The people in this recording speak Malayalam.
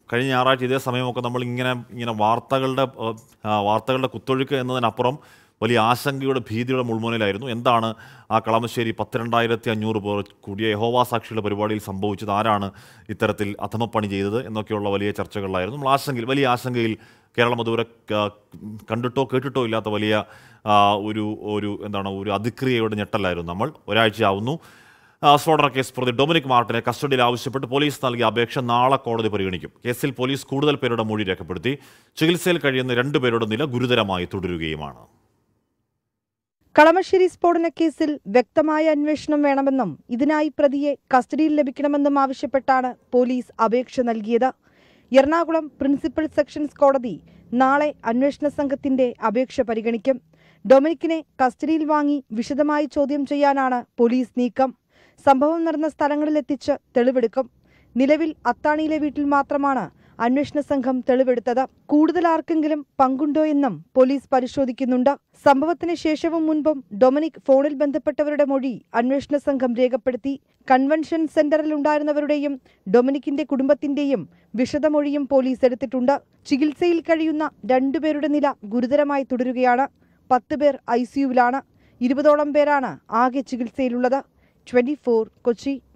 കഴിഞ്ഞ ഞായറാഴ്ച ഇതേ സമയമൊക്കെ നമ്മൾ ഇങ്ങനെ ഇങ്ങനെ വാർത്തകളുടെ ഏഹ്, ആ, വാർത്തകളുടെ കുത്തൊഴുക്ക് എന്നതിനപ്പുറം വലിയ ആശങ്കയുടെ ഭീതിയുടെ മുൾമുനയിലായിരുന്നു എന്താണ് ആ കളമശ്ശേരി പത്തിരണ്ടായിരത്തി അഞ്ഞൂറ് പേർ കൂടിയ യഹോവാ സാക്ഷിയുടെ പരിപാടിയിൽ സംഭവിച്ചത് ആരാണ് ഇത്തരത്തിൽ അധമപ്പണി ചെയ്തത് എന്നൊക്കെയുള്ള വലിയ ചർച്ചകളിലായിരുന്നു നമ്മൾ ആശങ്കയിൽ വലിയ ആശങ്കയിൽ കേരളം അതുവരെ ക- കണ്ടിട്ടോ കേട്ടിട്ടോ ഇല്ലാത്ത വലിയ ആ, ഒരു ഒരു എന്താണ് ഒരു അതിക്രിയയുടെ ഞെട്ടലായിരുന്നു നമ്മൾ ഒരാഴ്ചയാവുന്നു ആ, സ്ഫോടന കേസ് പ്രതി ഡൊമിനിക് മാർട്ടിനെ കസ്റ്റഡിയിൽ ആവശ്യപ്പെട്ട് പോലീസ് നൽകിയ അപേക്ഷ നാളെ കോടതി പരിഗണിക്കും കേസിൽ പോലീസ് കൂടുതൽ പേരുടെ മൊഴി രേഖപ്പെടുത്തി ചികിത്സയിൽ കഴിയുന്ന രണ്ടുപേരുടെ നില ഗുരുതരമായി തുടരുകയുമാണ് കളമശ്ശേരി സ്ഫോടന കേസിൽ വ്യക്തമായ അന്വേഷണം വേണമെന്നും ഇതിനായി പ്രതിയെ കസ്റ്റഡിയിൽ ലഭിക്കണമെന്നും ആവശ്യപ്പെട്ടാണ് പോലീസ് അപേക്ഷ നൽകിയത് എറണാകുളം പ്രിൻസിപ്പൽ സെഷൻസ് കോടതി നാളെ അന്വേഷണ സംഘത്തിന്റെ അപേക്ഷ പരിഗണിക്കും ഡൊമിനിക്കിനെ കസ്റ്റഡിയിൽ വാങ്ങി വിശദമായി ചോദ്യം ചെയ്യാനാണ് പോലീസ് നീക്കം സംഭവം നടന്ന സ്ഥലങ്ങളിലെത്തിച്ച് തെളിവെടുക്കും നിലവിൽ അത്താണിയിലെ വീട്ടിൽ മാത്രമാണ് അന്വേഷണ സംഘം തെളിവെടുത്തത് കൂടുതൽ ആർക്കെങ്കിലും പങ്കുണ്ടോ എന്നും പോലീസ് പരിശോധിക്കുന്നുണ്ട് സംഭവത്തിന് ശേഷവും മുൻപും ഡൊമിനിക് ഫോണിൽ ബന്ധപ്പെട്ടവരുടെ മൊഴി അന്വേഷണ സംഘം രേഖപ്പെടുത്തി കൺവെൻഷൻ സെന്ററിൽ ഉണ്ടായിരുന്നവരുടെയും ഡൊമിനിക്കിന്റെ കുടുംബത്തിന്റെയും വിശദമൊഴിയും പോലീസ് എടുത്തിട്ടുണ്ട് ചികിത്സയിൽ കഴിയുന്ന രണ്ടുപേരുടെ നില ഗുരുതരമായി തുടരുകയാണ് പത്ത് പേർ ഐസിയുവിലാണ് ഇരുപതോളം പേരാണ് ആകെ ചികിത്സയിലുള്ളത് ട്വന്റി കൊച്ചി